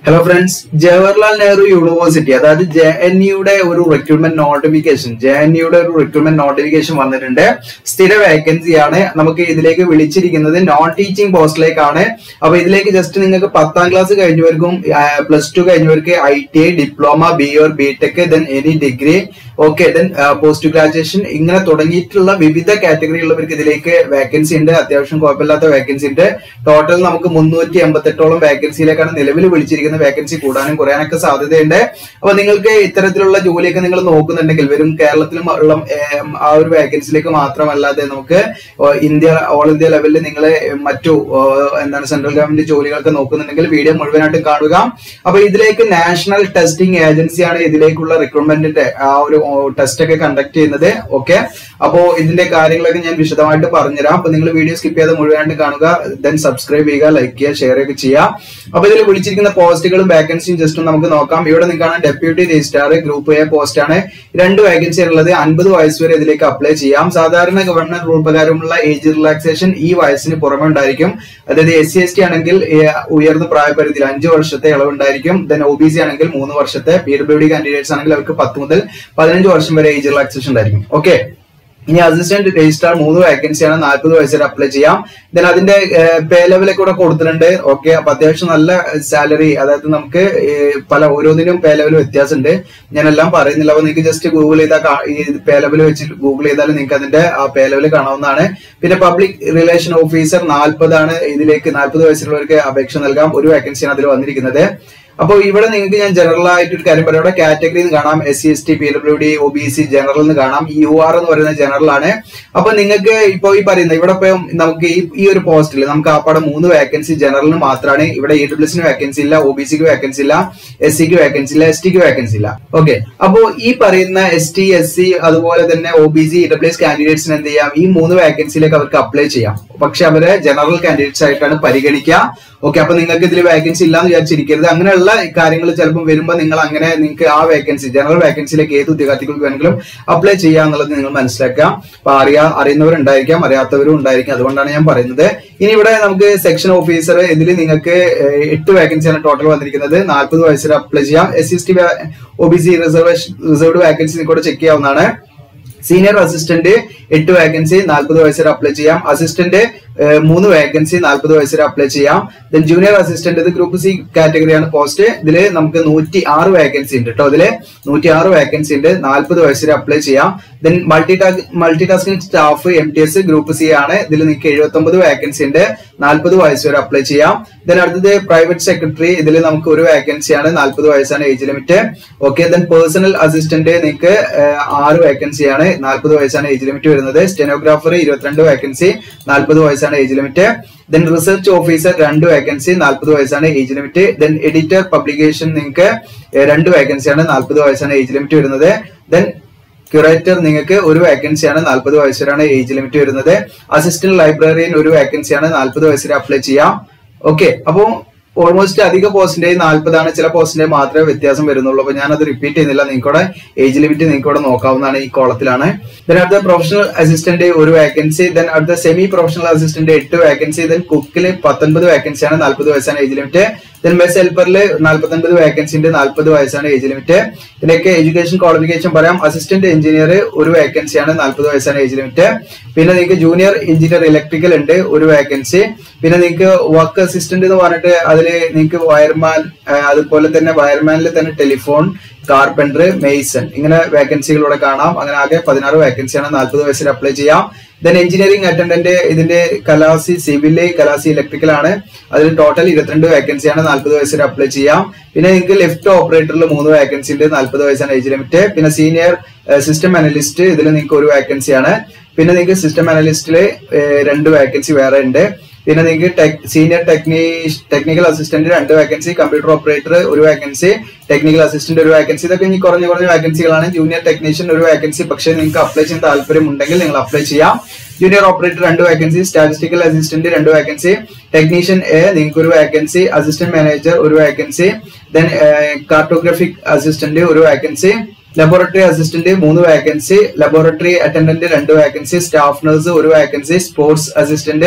hello friends Jawaharlal Nehru university അതായത് J N യുടെ ഒരു റിക്രൂട്ട്മെന്റ് നോട്ടിഫിക്കേഷൻ ജെ എൻ യുടെ ഒരു റിക്രൂട്ട്മെന്റ് നോട്ടിഫിക്കേഷൻ വന്നിട്ടുണ്ട് സ്ഥിര വേക്കൻസി ആണ് നമുക്ക് ഇതിലേക്ക് വിളിച്ചിരിക്കുന്നത് നോൺ ടീച്ചിങ് പോസ്റ്റിലേക്കാണ് അപ്പൊ ഇതിലേക്ക് ജസ്റ്റ് നിങ്ങൾക്ക് പത്താം ക്ലാസ് കഴിഞ്ഞവർക്കും പ്ലസ് ടു കഴിഞ്ഞവർക്ക് I T I diploma B or B tech then any degree okay then post graduation ഇങ്ങനെ തുടങ്ങിയിട്ടുള്ള വിവിധ കാറ്റഗറി ഉള്ളവർക്ക് ഇതിലേക്ക് വേക്കൻസി ഉണ്ട് അത്യാവശ്യം കുഴപ്പമില്ലാത്ത വേക്കൻസി ഉണ്ട് ടോട്ടൽ നമുക്ക് മുന്നൂറ്റി എൺപത്തെട്ടോളം വേക്കൻസിയിലേക്കാണ് നിലവിൽ വിളിച്ചിരിക്കുന്ന വേക്കൻസി കൂടാനും കുറയാനൊക്കെ സാധ്യതയുണ്ട് അപ്പൊ നിങ്ങൾക്ക് ഇത്തരത്തിലുള്ള ജോലിയൊക്കെ നിങ്ങൾ നോക്കുന്നുണ്ടെങ്കിൽ വരും കേരളത്തിലും ഉള്ള ഏം, ആ ഒരു വേക്കൻസിയിലേക്ക് മാത്രമല്ലാതെ നമുക്ക് ഓ, ഇന്ത്യ ഓൾ ഇന്ത്യ ലെവലിൽ നിങ്ങൾ മറ്റു ഓ, എന്താണ് സെൻട്രൽ ഗവൺമെന്റ് ജോലികളൊക്കെ നോക്കുന്നുണ്ടെങ്കിൽ വീഡിയോ മുഴുവനായിട്ടും കാണുക അപ്പൊ ഇതിലേക്ക് നാഷണൽ ടെസ്റ്റിംഗ് ഏജൻസിയാണ് ഇതിലേക്കുള്ള റിക്രൂട്ട്മെന്റിന്റെ ആ ഒരു ടെസ്റ്റ് ഒക്കെ കണ്ടക്ട് ചെയ്യുന്നത് ഓക്കെ അപ്പോ ഇതിന്റെ കാര്യങ്ങളൊക്കെ ഞാൻ വിശദമായിട്ട് പറഞ്ഞുതരാം അപ്പൊ നിങ്ങൾ വീഡിയോ സ്കിപ്പ് ചെയ്യാതെ മുഴുവനായിട്ട് കാണുക ദെൻ സബ്സ്ക്രൈബ് ചെയ്യുക ലൈക്ക് ചെയ്യുക ഷെയർ ഒക്കെ ചെയ്യുക അപ്പൊ ഇതിൽ വിളിച്ചിരിക്കുന്ന പോസ്റ്റുകളും വേക്കൻസിയും ജസ്റ്റ് നമുക്ക് നോക്കാം ഇവിടെ നിൽക്കുകയാണ് deputy registrar group A post ആണ് രണ്ട് വേക്കൻസി ഉള്ളത് അൻപത് വയസ്സ് വരെ ഇതിലേക്ക് അപ്ലൈ ചെയ്യാം സാധാരണ ഗവൺമെന്റ് റൂൾ പ്രകാരമുള്ള ഏജ് റിലാക്സേഷൻ ഈ വയസ്സിന് പുറമെ ഉണ്ടായിരിക്കും അതായത് എസ് സി എസ് ടി ആണെങ്കിൽ ഏഹ്, ഉയർന്ന പ്രായപരിധിയിൽ അഞ്ച് വർഷത്തെ ഇളവുണ്ടായിരിക്കും ദെൻ ഒ ബി സി ആണെങ്കിൽ മൂന്ന് വർഷത്തെ പി ഡബ്ല്യു ഡി കാൻഡിഡേറ്റ്സ് ആണെങ്കിൽ അവർക്ക് പത്ത് മുതൽ പതിനഞ്ച് വർഷം വരെ ഏജ് റിലാക്സേഷൻ ഉണ്ടായിരിക്കും ഓക്കെ ഇനി അസിസ്റ്റന്റ് രജിസ്ട്രാർ മൂന്ന് വേക്കൻസിയാണ് നാൽപ്പത് വയസ്സ് വരെ അപ്ലൈ ചെയ്യാം ദെൻ അതിന്റെ പേ ലെവലൊക്കെ കൂടെ കൊടുത്തിട്ടുണ്ട് ഓക്കെ അപ്പൊ അത്യാവശ്യം നല്ല സാലറി അതായത് നമുക്ക് ഏഹ്, പല ഓരോന്നിനും പേ ലെവൽ വ്യത്യാസമുണ്ട് ഞാനെല്ലാം പറയുന്നില്ല അപ്പൊ നിങ്ങൾക്ക് ജസ്റ്റ് ഗൂഗിൾ ചെയ്താൽ കാ- ഈ പേ ലെവൽ വെച്ച് ഗൂഗിൾ ചെയ്താൽ നിങ്ങൾക്ക് അതിന്റെ ആ പേ ലെവൽ കാണാവുന്നതാണ് പിന്നെ പബ്ലിക് റിലേഷൻ ഓഫീസർ നാൽപ്പതാണ് ഇതിലേക്ക് നാൽപ്പത് വയസ്സുള്ളവർക്ക് അപേക്ഷ നൽകാം ഒരു വേക്കൻസിയാണ് അതിൽ വന്നിരിക്കുന്നത് അപ്പോൾ ഇവിടെ നിങ്ങൾക്ക് ഞാൻ ജനറൽ ആയിട്ട് ഒരു കാര്യം പറയാം ഇവിടെ കാറ്റഗറി കാണാം S C S T P W D O B C general എന്ന് കാണാം യു ആർ എന്ന് പറയുന്നത് ജനറൽ ആണ് അപ്പൊ നിങ്ങൾക്ക് ഇപ്പോൾ ഈ പറയുന്ന ഇവിടെ ഇപ്പൊ നമുക്ക് ഈ ഈ ഒരു പോസ്റ്റിൽ നമുക്ക് ആപ്പാടെ മൂന്ന് വേക്കൻസി ജനറലിന് മാത്രമാണ് ഇവിടെ ഇ ഡബ്ല്യു എസിന് വേക്കൻസി ഇല്ല ഒ ബി സിക്ക് വേക്കൻസി ഇല്ല എസ് സിക്ക് വേക്കൻസി ഇല്ല എസ് ടിക്ക് വേക്കൻസി ഇല്ല ഓക്കെ അപ്പോ ഈ പറയുന്ന എസ് ടി എസ് സി അതുപോലെ തന്നെ O B C E W S കാൻഡിഡേറ്റ്സിന് എന്ത് ചെയ്യാം ഈ മൂന്ന് വേക്കൻസിയിലേക്ക് അവർക്ക് അപ്ലൈ ചെയ്യാം പക്ഷെ അവരെ ജനറൽ കാൻഡിഡേറ്റ്സ് ആയിട്ടാണ് പരിഗണിക്കുക ഓക്കെ അപ്പൊ നിങ്ങൾക്ക് ഇതിൽ വേക്കൻസി ഇല്ലാന്ന് വിചാരിച്ചിരിക്കരുത് അങ്ങനെയുള്ള കാര്യങ്ങൾ ചിലപ്പോൾ വരുമ്പോൾ നിങ്ങൾ അങ്ങനെ നിങ്ങൾക്ക് ആ വേക്കൻസി ജനറൽ വേക്കൻസിയിലേക്ക് ഏത് ഉദ്യോഗാർത്ഥികൾക്ക് വേണമെങ്കിലും അപ്ലൈ ചെയ്യുക എന്നുള്ളത് നിങ്ങൾ മനസ്സിലാക്കുക അപ്പൊ അറിയാ അറിയുന്നവരുണ്ടായിരിക്കാം അറിയാത്തവരും ഉണ്ടായിരിക്കും അതുകൊണ്ടാണ് ഞാൻ പറയുന്നത് ഇനി ഇവിടെ നമുക്ക് സെക്ഷൻ ഓഫീസർ ഇതിൽ നിങ്ങൾക്ക് ഏഹ്, എട്ട് വേക്കൻസിയാണ് ടോട്ടൽ വന്നിരിക്കുന്നത് നാൽപ്പത് വയസ്സിൽ അപ്ലൈ ചെയ്യാം S C S T O B C reservation reserved vacancy കൂടെ ചെക്ക് ചെയ്യാവുന്നതാണ് സീനിയർ അസിസ്റ്റന്റ് എട്ട് വേക്കൻസി നാൽപ്പത് വയസ്സ് വരെ അപ്ലൈ ചെയ്യാം അസിസ്റ്റന്റ് ഏഹ്, മൂന്ന് വേക്കൻസി നാൽപ്പത് വയസ്സ് വരെ അപ്ലൈ ചെയ്യാം ദെൻ ജൂനിയർ അസിസ്റ്റന്റ് ഇത് ഗ്രൂപ്പ് സി കാറ്റഗറിയാണ് പോസ്റ്റ് ഇതില് നമുക്ക് നൂറ്റി ആറ് വേക്കൻസി ഉണ്ട് കേട്ടോ ഇതില് നൂറ്റി ആറ് വേക്കൻസി ഉണ്ട് നാൽപ്പത് വയസ്സ് വരെ അപ്ലൈ ചെയ്യാം then multi multi tasking staff M T S group C ആണ് ഇതിൽ നിങ്ങൾക്ക് എഴുപത്തി ഒമ്പത് വേക്കൻസി ഉണ്ട് നാൽപ്പത് വയസ്സ് വരെ അപ്ലൈ ചെയ്യാം ദെൻ അടുത്തത് പ്രൈവറ്റ് സെക്രട്ടറി ഇതിൽ നമുക്ക് ഒരു വേക്കൻസിയാണ് നാൽപ്പത് വയസ്സാണ് age limit okay then personal assistant നിങ്ങൾക്ക് ഏഹ്, ആറ് വേക്കൻസിയാണ് നാൽപ്പത് വയസ്സാണ് ഏജ് ലിമിറ്റ് വരുന്നത് സ്റ്റെനോഗ്രാഫർ ഇരുപത്തിരണ്ട് വേക്കൻസി നാൽപ്പത് വയസ്സാണ് age limit then research officer രണ്ട് വേക്കൻസി നാൽപ്പത് വയസ്സാണ് age limit then editor publication നിങ്ങൾക്ക് ഏഹ്, രണ്ട് വേക്കൻസിയാണ് നാൽപ്പത് വയസ്സാണ് ഏജ് ലിമിറ്റ് വരുന്നത് ദെൻ ക്യൂറേറ്റർ നിങ്ങൾക്ക് ഒരു വേക്കൻസിയാണ് നാൽപ്പത് വയസ്സ് വരെയാണ് ഏജ് ലിമിറ്റ് വരുന്നത് അസിസ്റ്റന്റ് ലൈബ്രറിയൻ ഒരു വേക്കൻസിയാണ് നാൽപ്പത് വയസ്സ് വരെ അപ്ലൈ ചെയ്യാം ഓക്കെ അപ്പോൾ ഓൾമോസ്റ്റ് അധിക പോസ്റ്റിന്റെ നാൽപ്പതാണ് ചില പോസ്റ്റിന്റെ മാത്രമേ വ്യത്യാസം വരുന്നുള്ളൂ അപ്പൊ ഞാനത് റിപ്പീറ്റ് ചെയ്യുന്നില്ല നിങ്ങൾക്ക് ഏജ് ലിമിറ്റ് നിങ്ങൾക്ക് ഇവിടെ നോക്കാവുന്നതാണ് ഈ കോളത്തിലാണ് ദെൻ അടുത്ത പ്രൊഫഷണൽ അസിസ്റ്റന്റ് ഒരു വേക്കൻസി ദെൻ അടുത്ത സെമി പ്രൊഫഷണൽ അസിസ്റ്റന്റ് എട്ട് വേക്കൻസി ദെൻ കുക്കില് പത്തൊൻപത് വേക്കൻസിയാണ് നാൽപ്പത് വയസ്സാണ് ഏജ് ലിമിറ്റ് ദെൻ ബെസ് ഹെൽപ്പറിൽ നാൽപ്പത്തൊൻപത് വേക്കൻസി ഉണ്ട് നാൽപ്പത് വയസ്സാണ് ഏജ് ലിമിറ്റ് ഇതിലേക്ക് എഡ്യൂക്കേഷൻ ക്വാളിഫിക്കേഷൻ പറയാം അസിസ്റ്റന്റ് എഞ്ചിനീയർ ഒരു വേക്കൻസിയാണ് നാൽപ്പത് വയസ്സാണ് ഏജ് ലിമിറ്റ് പിന്നെ നിങ്ങൾക്ക് ജൂനിയർ എഞ്ചിനീയർ ഇലക്ട്രിക്കൽ ഉണ്ട് ഒരു വേക്കൻസി പിന്നെ നിങ്ങൾക്ക് വർക്ക് അസിസ്റ്റന്റ് എന്ന് പറഞ്ഞിട്ട് അതിൽ നിങ്ങൾക്ക് വയർമാൻ അതുപോലെ തന്നെ വയർമാനിൽ തന്നെ ടെലിഫോൺ കാർപ്പൻറ്റർ മെയ്സൺ ഇങ്ങനെ വേക്കൻസികൾ ഇവിടെ കാണാം അങ്ങനെ ആകെ പതിനാറ് വേക്കൻസിയാണ് നാൽപ്പത് വയസ്സിൽ അപ്ലൈ ചെയ്യാം ദെൻ എഞ്ചിനീയറിംഗ് അറ്റൻഡന്റ് ഇതിന്റെ കലാസി സിവില് കലാസി ഇലക്ട്രിക്കൽ ആണ് അതിൽ ടോട്ടൽ ഇരുപത്തിരണ്ട് വേക്കൻസിയാണ് നാൽപ്പത് വയസ്സിൽ അപ്ലൈ ചെയ്യാം പിന്നെ നിങ്ങൾക്ക് ലെഫ്റ്റ് ഓപ്പറേറ്ററിൽ മൂന്ന് വേക്കൻസി ഉണ്ട് നാൽപ്പത് വയസ്സാണ് ഏജ് ലിമിറ്റ് പിന്നെ സീനിയർ സിസ്റ്റം അനലിസ്റ്റ് ഇതിൽ നിങ്ങൾക്ക് ഒരു വേക്കൻസിയാണ് പിന്നെ നിങ്ങൾക്ക് സിസ്റ്റം അനലിസ്റ്റിൽ രണ്ട് വേക്കൻസി വേറെ ഉണ്ട് പിന്നെ നിങ്ങൾക്ക് ടെക് സീനിയർ ടെക്നി ടെക്നിക്കൽ അസിസ്റ്റന്റ് രണ്ട് വേക്കൻസി കമ്പ്യൂട്ടർ ഓപ്പറേറ്റർ ഒരു വേക്കൻസി ടെക്നിക്കൽ അസിസ്റ്റന്റ് ഒരു വേക്കൻസി ഇതൊക്കെ ഇനി കുറഞ്ഞ കുറഞ്ഞ വേക്കൻസികളാണ് ജൂനിയർ ടെക്നീഷ്യൻ ഒരു വേക്കൻസി പക്ഷേ നിങ്ങൾക്ക് അപ്ലൈ ചെയ്യാൻ താല്പര്യം ഉണ്ടെങ്കിൽ നിങ്ങൾ അപ്ലൈ ചെയ്യാം ജൂനിയർ ഓപ്പറേറ്റർ രണ്ട് വേക്കൻസി സ്റ്റാറ്റിസ്റ്റിക്കൽ അസിസ്റ്റന്റ് രണ്ട് വേക്കൻസി ടെക്നീഷ്യൻ എ നിങ്ങൾക്ക് ഒരു വേക്കൻസി അസിസ്റ്റന്റ് മാനേജർ ഒരു വേക്കൻസി ദെൻ കാർട്ടോഗ്രാഫിക് അസിസ്റ്റന്റ് ഒരു വേക്കൻസി ലബോറട്ടറി അസിസ്റ്റന്റ് മൂന്ന് വേക്കൻസി ലബോറട്ടറി അറ്റൻഡന്റ് രണ്ട് വേക്കൻസി സ്റ്റാഫ് നഴ്സ് ഒരു വേക്കൻസി സ്പോർട്സ് അസിസ്റ്റന്റ്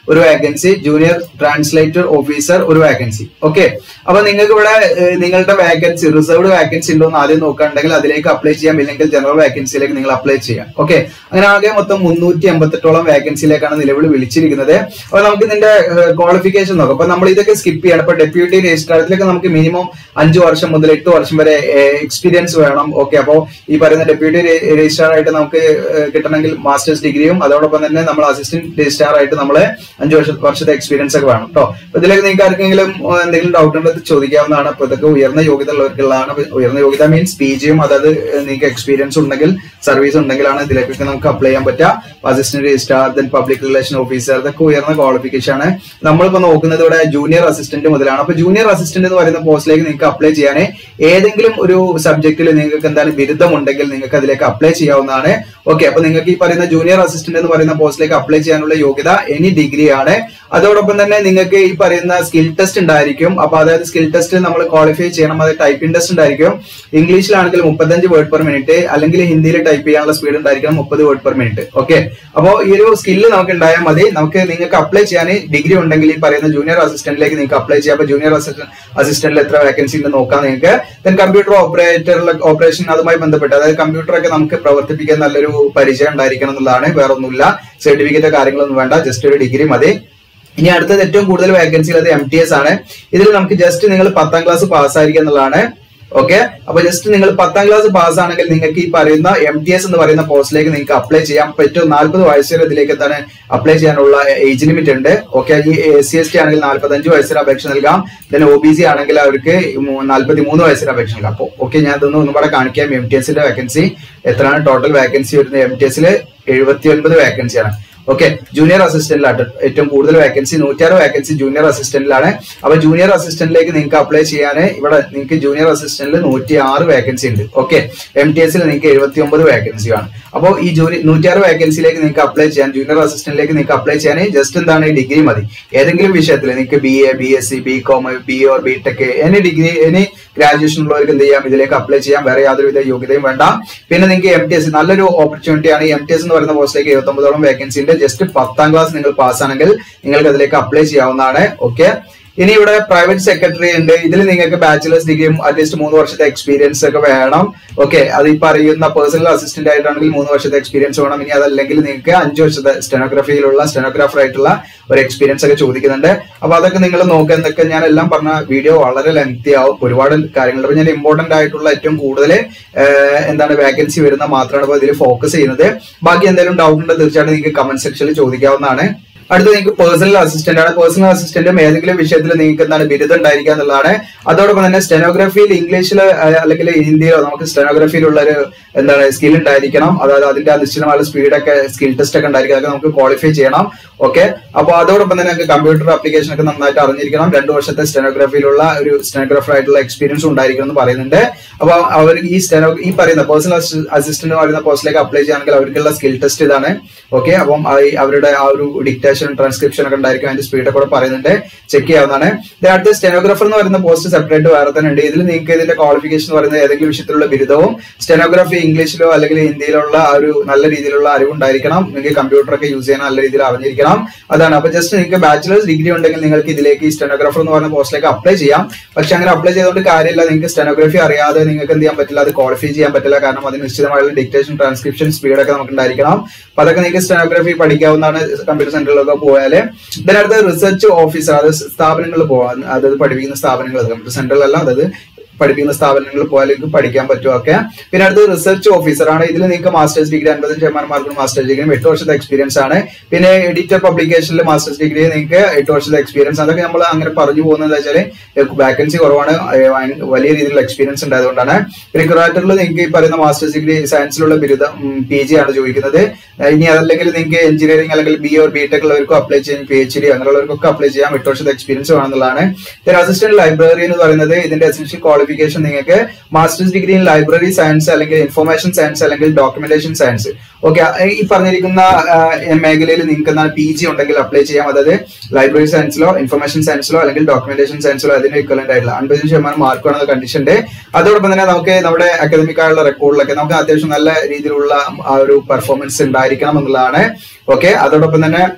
ഒരു വേക്കൻസി ജൂനിയർ ട്രാൻസ്ലേറ്റർ ഓഫീസർ ഒരു വേക്കൻസി ഓക്കെ അപ്പൊ നിങ്ങൾക്ക് ഇവിടെ ഏഹ്, നിങ്ങളുടെ വേക്കൻസി റിസർവ്ഡ് വേക്കൻസി ഉണ്ടോ എന്ന് ആദ്യം നോക്കുകയാണെങ്കിൽ അതിലേക്ക് അപ്ലൈ ചെയ്യാം ഇല്ലെങ്കിൽ ജനറൽ വേക്കൻസിയിലേക്ക് നിങ്ങൾ അപ്ലൈ ചെയ്യാം ഓക്കെ അങ്ങനെ ആകെ മൊത്തം മുന്നൂറ്റി എൺപത്തെട്ടോളം വേക്കൻസിയിലേക്കാണ് നിലവിൽ വിളിച്ചിരിക്കുന്നത് അപ്പൊ നമുക്ക് ഇതിന്റെ ക്വാളിഫിക്കേഷൻ നോക്കാം അപ്പൊ നമ്മൾ ഇതൊക്കെ സ്കിപ്പ് ചെയ്യണം ഇപ്പൊ ഡെപ്യൂട്ടി രജിസ്ട്രാറിലേക്ക് നമുക്ക് മിനിമം അഞ്ചു വർഷം മുതൽ എട്ട് വർഷം വരെ എക്സ്പീരിയൻസ് വേണം ഓക്കെ അപ്പോൾ ഈ പറയുന്ന ഡെപ്യൂട്ടി രജിസ്ട്രാർ ആയിട്ട് നമുക്ക് ഏഹ്, കിട്ടണമെങ്കിൽ മാസ്റ്റേഴ്സ് ഡിഗ്രിയും അതോടൊപ്പം തന്നെ നമ്മൾ അസിസ്റ്റന്റ് രജിസ്ട്രാർ ആയിട്ട് നമ്മൾ അഞ്ചു വർഷ വർഷത്തെ എക്സ്പീരിയൻസ് ഒക്കെ വേണം കേട്ടോ അപ്പൊ ഇതിലേക്ക് നിങ്ങൾക്ക് ആർക്കെങ്കിലും ഏഹ്, എന്തെങ്കിലും ഡൗട്ട് ഉണ്ടെങ്കിൽ ചോദിക്കാവുന്നതാണ് അപ്പൊ ഇതൊക്കെ ഉയർന്ന യോഗ്യത ഉള്ളവർക്കുള്ളതാണ് അപ്പൊ ഉയർന്ന യോഗ്യത മീൻസ് പി ജിയും അതായത് ഏഹ്, നിങ്ങൾക്ക് എക്സ്പീരിയൻസ് ഉണ്ടെങ്കിൽ സർവീസ് ഉണ്ടെങ്കിലാണ് ഇതിലേക്കൊക്കെ നമുക്ക് അപ്ലൈ ചെയ്യാൻ പറ്റുക assistant registrar then public relation officer ഇതൊക്കെ ഉയർന്ന ക്വാളിഫിക്കേഷൻ ആണ് നമ്മളിപ്പോ നോക്കുന്നത് ഇവിടെ ജൂനിയർ അസിസ്റ്റന്റ് മുതലാണ് അപ്പൊ ജൂനിയർ അസിസ്റ്റന്റ് എന്ന് പറയുന്ന പോസ്റ്റിലേക്ക് നിങ്ങൾക്ക് അപ്ലൈ ചെയ്യാൻ ഏതെങ്കിലും ഒരു സബ്ജക്റ്റിൽ നിങ്ങൾക്ക് എന്താണ് ബിരുദം ഉണ്ടെങ്കിൽ നിങ്ങൾക്ക് അതിലേക്ക് അപ്ലൈ ചെയ്യാവുന്നതാണ് ഓക്കെ അപ്പൊ നിങ്ങൾക്ക് ഈ പറയുന്ന ജൂനിയർ അസിസ്റ്റന്റ് എന്ന് പറയുന്ന പോസ്റ്റിലേക്ക് അപ്ലൈ ചെയ്യാനുള്ള യോഗ്യത എനി ഡിഗ്രി ആണ് അതോടൊപ്പം തന്നെ നിങ്ങൾക്ക് ഈ പറയുന്ന സ്കിൽ ടെസ്റ്റ് ഉണ്ടായിരിക്കും അപ്പൊ അതായത് സ്കിൽ ടെസ്റ്റ് നമ്മൾ ക്വാളിഫൈ ചെയ്യണം അത് ടൈപ്പിംഗ് ടെസ്റ്റ് ഉണ്ടായിരിക്കും ഇംഗ്ലീഷിലാണെങ്കിൽ മുപ്പത്തഞ്ച് വേർഡ് പെർ മിനിറ്റ് അല്ലെങ്കിൽ ഹിന്ദിയിൽ ടൈപ്പ് ചെയ്യാനുള്ള സ്പീഡ് ഉണ്ടായിരിക്കണം മുപ്പത് വേർഡ് പെർ മിനിറ്റ് ഓക്കെ അപ്പോൾ ഈ ഒരു സ്കില്ല് നമുക്ക് ഉണ്ടായാൽ മതി നമുക്ക് നിങ്ങൾക്ക് അപ്ലൈ ചെയ്യാൻ ഡിഗ്രി ഉണ്ടെങ്കിൽ ഈ പറയുന്ന ജൂനിയർ അസിസ്റ്റന്റിലേക്ക് നിങ്ങൾക്ക് അപ്ലൈ ചെയ്യാം അപ്പൊ ജൂനിയർ അസിസ്റ്റന്റ് അസിസ്റ്റന്റിൽ എത്ര വേക്കൻസി ഉണ്ട് നോക്കാം നിങ്ങൾക്ക് ദെൻ കമ്പ്യൂട്ടർ ഓപ്പറേറ്ററിലെ ഓപ്പറേഷൻ അതുമായി ബന്ധപ്പെട്ട് അതായത് കമ്പ്യൂട്ടർ ഒക്കെ നമുക്ക് പ്രവർത്തിപ്പിക്കാൻ നല്ലൊരു പരിചയം ഉണ്ടായിരിക്കണം എന്നുള്ളതാണ് വേറെ ഒന്നുമില്ല സർട്ടിഫിക്കറ്റോ കാര്യങ്ങളൊന്നും വേണ്ട ജസ്റ്റ് ഒരു ഡിഗ്രി മതി ഇനി അടുത്തത് ഏറ്റവും കൂടുതൽ വേക്കൻസി ഉള്ളത് എം ടി എസ് ആണ് ഇതിൽ നമുക്ക് ജസ്റ്റ് നിങ്ങൾ പത്താം ക്ലാസ് പാസ്സായിരിക്കുക എന്നുള്ളതാണ് ഓക്കെ അപ്പൊ ജസ്റ്റ് നിങ്ങൾ പത്താം ക്ലാസ് പാസ് ആണെങ്കിൽ നിങ്ങൾക്ക് ഈ പറയുന്ന എം ടി എസ് എന്ന് പറയുന്ന പോസ്റ്റിലേക്ക് നിങ്ങൾക്ക് അപ്ലൈ ചെയ്യാൻ പറ്റും നാൽപ്പത് വയസ്സ് വരെ ഇതിലേക്ക് എന്താണ് അപ്ലൈ ചെയ്യാനുള്ള ഏജ് ലിമിറ്റ് ഉണ്ട് ഓക്കെ ഈ എസ് സി എസ് ടി ആണെങ്കിൽ നാൽപ്പത്തഞ്ച് വയസ്സിന് അപേക്ഷ നൽകാം ദെൻ ഒ ബി സി ആണെങ്കിൽ അവർക്ക് നാൽപ്പത്തി മൂന്ന് വയസ്സിന് അപേക്ഷ നൽകാം അപ്പോൾ ഓക്കെ ഞാൻ ഇതൊന്ന് ഒന്നും കൂടെ കാണിക്കാം എം ടി എസിന്റെ വേക്കൻസി എത്രയാണ് ടോട്ടൽ വേക്കൻസി വരുന്നത് എം ടി എസിൽ എഴുപത്തി ഒൻപത് വേക്കൻസിയാണ് ഓക്കെ ജൂനിയർ അസിസ്റ്റന്റിലാണ് ഏറ്റവും കൂടുതൽ വേക്കൻസി നൂറ്റാറ് വേക്കൻസി ജൂനിയർ അസിസ്റ്റന്റിലാണ് അപ്പൊ ജൂനിയർ അസിസ്റ്റന്റിലേക്ക് നിങ്ങൾക്ക് അപ്ലൈ ചെയ്യാൻ ഇവിടെ നിങ്ങൾക്ക് ജൂനിയർ അസിസ്റ്റന്റിൽ നൂറ്റി ആറ് വേക്കൻസി ഉണ്ട് ഓക്കെ എം ടി എസിൽ നിങ്ങൾക്ക് എഴുപത്തി ഒമ്പത് വേക്കൻസിയാണ് അപ്പോൾ ഈ ജൂനി നൂറ്റാറ് വേക്കൻസിയിലേക്ക് നിങ്ങൾക്ക് അപ്ലൈ ചെയ്യാൻ ജൂനിയർ അസിസ്റ്റന്റിലേക്ക് നിങ്ങൾക്ക് അപ്ലൈ ചെയ്യാൻ ജസ്റ്റ് എന്താണ് ഡിഗ്രി മതി ഏതെങ്കിലും വിഷയത്തിൽ നിങ്ങൾക്ക് B A B S C B com B or B tech any degree any graduation ഉള്ളവർക്ക് എന്ത് ചെയ്യാം ഇതിലേക്ക് അപ്ലൈ ചെയ്യാം വേറെ യാതൊരുവിധ യോഗ്യതയും വേണ്ട പിന്നെ നിങ്ങൾക്ക് എം ടി എസ് നല്ലൊരു ഓപ്പർച്യൂണിറ്റി ആണ് എം ടി എസ് എന്ന് പറയുന്ന പോസ്റ്റിലേക്ക് എഴുപത്തി ഒമ്പതോളം വേക്കൻസി ഉണ്ട് ജസ്റ്റ് പത്താം ക്ലാസ് നിങ്ങൾ പാസ്സാണെങ്കിൽ നിങ്ങൾക്ക് അതിലേക്ക് അപ്ലൈ ചെയ്യാവുന്നതാണ് ഓക്കെ ഇനി ഇവിടെ പ്രൈവറ്റ് സെക്രട്ടറി ഉണ്ട് ഇതിൽ നിങ്ങൾക്ക് ബാച്ചിലേഴ്സ് ഡിഗ്രിയും അറ്റ്ലീസ്റ്റ് മൂന്ന് വർഷത്തെ എക്സ്പീരിയൻസ് ഒക്കെ വേണം ഓക്കെ അത് ഈ പറയുന്ന പേഴ്സണൽ അസിസ്റ്റന്റ് ആയിട്ടാണെങ്കിൽ മൂന്ന് വർഷത്തെ എക്സ്പീരിയൻസ് വേണം ഇനി അതല്ലെങ്കിൽ നിങ്ങൾക്ക് അഞ്ച് വർഷത്തെ സ്റ്റെനോഗ്രഫിയിലുള്ള സ്റ്റെനോഗ്രാഫർ ആയിട്ടുള്ള ഒരു എക്സ്പീരിയൻസ് ഒക്കെ ചോദിക്കുന്നുണ്ട് അപ്പൊ അതൊക്കെ നിങ്ങൾ നോക്കുക എന്നൊക്കെ ഞാൻ എല്ലാം പറഞ്ഞ വീഡിയോ വളരെ ലെങ്തി ആവും ഒരുപാട് കാര്യങ്ങൾ അപ്പൊ ഞാൻ ഇമ്പോർട്ടന്റ് ആയിട്ടുള്ള ഏറ്റവും കൂടുതൽ എന്താണ് വേക്കൻസി വരുന്ന മാത്രമാണ് ഇപ്പൊ ഇതിൽ ഫോക്കസ് ചെയ്യുന്നത് ബാക്കി എന്തെങ്കിലും ഡൗട്ട് ഉണ്ടെങ്കിൽ തീർച്ചയായിട്ടും നിങ്ങൾക്ക് കമന്റ് സെക്ഷനിൽ ചോദിക്കാവുന്നതാണ് അടുത്ത നിങ്ങൾക്ക് പേഴ്സണൽ അസിസ്റ്റന്റ് ആണ് പേഴ്സണൽ അസിസ്റ്റന്റും ഏതെങ്കിലും വിഷയത്തിൽ നിങ്ങൾക്ക് എന്താണ് ബിരുദം ഉണ്ടായിരിക്കുക എന്നുള്ളതാണ് അതോടൊപ്പം തന്നെ സ്റ്റെനോഗ്രഫിയിൽ ഇംഗ്ലീഷിൽ അല്ലെങ്കിൽ ഹിന്ദിയിലോ നമുക്ക് സ്റ്റെനോഗ്രഫിയിലുള്ള ഒരു എന്താണ് സ്കിൽ ഉണ്ടായിരിക്കണം അതായത് അതിന്റെ ആ നിശ്ചിതമായ സ്പീഡൊക്കെ സ്കിൽ ടെസ്റ്റ് ഒക്കെ ഉണ്ടായിരിക്കും അതൊക്കെ നമുക്ക് ക്വാളിഫൈ ചെയ്യണം ഓക്കെ അപ്പൊ അതോടൊപ്പം തന്നെ നമുക്ക് കമ്പ്യൂട്ടർ ആപ്ലിക്കേഷൻ ഒക്കെ നന്നായിട്ട് അറിഞ്ഞിരിക്കണം രണ്ടു വർഷത്തെ സ്റ്റെനോഗ്രഫിയിലുള്ള ഒരു സ്റ്റെനോഗ്രാഫർ ആയിട്ടുള്ള എക്സ്പീരിയൻസ് ഉണ്ടായിരിക്കണം എന്ന് പറയുന്നുണ്ട് അപ്പൊ അവർ ഈ സ്റ്റെനോ ഈ പറയുന്ന പേഴ്സണൽ അസിസ്റ്റന്റ് പറയുന്ന പോസ്റ്റിലേക്ക് അപ്ലൈ ചെയ്യുകയാണെങ്കിൽ അവർക്കുള്ള സ്കിൽ ടെസ്റ്റ് ഇതാണ് ഓക്കെ അപ്പം ആ ഈ അവരുടെ ആ ഒരു ഡിക്റ്റേഷൻ ട്രാൻസ്ക്രിപ്ഷൻ ഒക്കെ ഉണ്ടായിരിക്കും അതിന്റെ സ്പീഡ് കൂടെ പറയുന്നുണ്ട് ചെക്ക് ചെയ്യാവുന്നതാണ് ഇതിന് അടുത്ത സ്റ്റെനോഗ്രാഫർ എന്ന് പറയുന്ന പോസ്റ്റ് സെപ്പറേറ്റ് വേറെ തന്നെ ഉണ്ട് ഇതിൽ നിങ്ങൾക്ക് ഇതിന്റെ ക്വാളിഫിക്കേഷൻ എന്ന് പറയുന്നത് ഏതെങ്കിലും വിഷയത്തിലുള്ള ബിരുദവും സ്റ്റെനോഗ്രാഫി ഇംഗ്ലീഷിലോ അല്ലെങ്കിൽ ഹിന്ദിയിലുള്ള ആ ഒരു നല്ല രീതിയിലുള്ള അറിവുണ്ടായിരിക്കണം നിങ്ങൾക്ക് കമ്പ്യൂട്ടർ ഒക്കെ യൂസ് ചെയ്യാൻ നല്ല രീതിയിൽ അറിഞ്ഞിരിക്കണം അതാണ് അപ്പൊ ജസ്റ്റ് നിങ്ങൾക്ക് ബാച്ചിലേഴ്സ് ഡിഗ്രി ഉണ്ടെങ്കിൽ നിങ്ങൾക്ക് ഇതിലേക്ക് ഈ സ്റ്റെനോഗ്രാഫർ എന്ന് പറയുന്ന പോസ്റ്റിലേക്ക് അപ്ലൈ ചെയ്യാം പക്ഷെ അങ്ങനെ അപ്ലൈ ചെയ്തുകൊണ്ട് കാര്യമില്ല നിങ്ങൾക്ക് സ്റ്റെനോഗ്രഫി അറിയാതെ നിങ്ങൾക്ക് എന്ത് ചെയ്യാൻ പറ്റില്ല അത് ക്വാളിഫൈ ചെയ്യാൻ പറ്റില്ല കാരണം അതിന് നിശ്ചിതമായുള്ള ഡിക്റ്റേഷൻ ട്രാൻസ്ക്രിപ്ഷൻ സ്പീഡ് ഒക്കെ നമുക്ക് ഉണ്ടായിരിക്കണം അപ്പൊ അതൊക്കെ നിങ്ങൾക്ക് സ്റ്റെനോഗ്രഫി പഠിക്കാവുന്നതാണ് കമ്പ്യൂട്ടർ സെന്ററിലൊക്കെ പോയാല് ഇതിനടുത്ത് റിസർച്ച് ഓഫീസർ അതായത് സ്ഥാപനങ്ങളിൽ പോകാൻ അതായത് പഠിപ്പിക്കുന്ന സ്ഥാപനങ്ങൾ കമ്പ്യൂട്ടർ സെന്ററിലല്ല അതായത് പഠിപ്പിക്കുന്ന സ്ഥാപനങ്ങളിൽ പോയാൽ നിങ്ങൾക്ക് പഠിക്കാൻ പറ്റും ഒക്കെ പിന്നെ അടുത്ത് റിസർച്ച് ഓഫീസർ ആണ് ഇതിൽ നിങ്ങൾക്ക് മാസ്റ്റേഴ്സ് ഡിഗ്രി അൻപത്തഞ്ച് ശതമാനം മാർക്കിന് മാസ്റ്റേഴ്സ് ഡിഗ്രി എട്ട് വർഷത്തെ എക്സ്പീരിയൻസ് ആണ് പിന്നെ എഡിറ്റർ പബ്ലിക്കേഷനിൽ മാസ്റ്റേഴ്സ് ഡിഗ്രി നിങ്ങൾക്ക് എട്ട് വർഷത്തെ എക്സ്പീരിയൻസ് അതൊക്കെ നമ്മൾ അങ്ങനെ പറഞ്ഞു പോകുന്നത് വെച്ചാൽ വാക്കൻസി കുറവാണ് ഏഹ് ഭയ- വലിയ രീതിയിലുള്ള എക്സ്പീരിയൻസ് ഉണ്ടായതുകൊണ്ടാണ് പിന്നെ ക്യുറാറ്ററിൽ നിങ്ങൾക്ക് ഈ പറയുന്ന മാസ്റ്റേഴ്സ് ഡിഗ്രി സയൻസിലുള്ള ബിരുദം പി ജി ആണ് ചോദിക്കുന്നത് ഏഹ് ഇനി അതല്ലെങ്കിൽ നിങ്ങൾക്ക് എഞ്ചിനീയറിംഗ് അല്ലെങ്കിൽ ബി ഓർ ബി ടെക് ഉള്ളവർക്കും അപ്ലൈ ചെയ്യാൻ പി എച്ച് ഡി അങ്ങനെയുള്ളവർക്കൊക്കെ അപ്ലൈ ചെയ്യാം എട്ട് വർഷത്തെ എക്സ്പീരിയൻസ് വേണമെന്നുള്ളതാണ് പിന്നെ അസിസ്റ്റന്റ് ലൈബ്രറി എന്ന് പറയുന്നത് ഇതിന്റെ എസെൻഷ്യൽ ക്വാളിഫിക്കേഷൻ നിങ്ങൾക്ക് masters degree in library science അല്ലെങ്കിൽ ഇൻഫർമേഷൻ സയൻസ് അല്ലെങ്കിൽ ഡോക്യുമെന്റേഷൻ സയൻസ് ഓക്കെ ഈ പറഞ്ഞിരിക്കുന്ന ആ, മേഖലയിൽ നിങ്ങൾക്ക് എന്താണ് പി ജി ഉണ്ടെങ്കിൽ അപ്ലൈ ചെയ്യാം അതായത് ലൈബ്രറി സയൻസിലോ ഇൻഫർമേഷൻ സയൻസിലോ അല്ലെങ്കിൽ ഡോക്യുമെന്റേഷൻ സയൻസിലോ അതിന് ഇക്വലന്റ് ആയിട്ടുള്ള അൻപത് ശതമാനം മാർക്ക് വേണമെന്ന കണ്ടീഷൻ ഉണ്ട് അതോടൊപ്പം തന്നെ നമുക്ക് നമ്മുടെ അക്കാദമിക് ആയുള്ള റെക്കോർഡിലൊക്കെ നമുക്ക് അത്യാവശ്യം നല്ല രീതിയിലുള്ള ആ ഒരു പെർഫോമൻസ് ഉണ്ടായിരിക്കണം എന്നുള്ളതാണ് ഓക്കെ അതോടൊപ്പം തന്നെ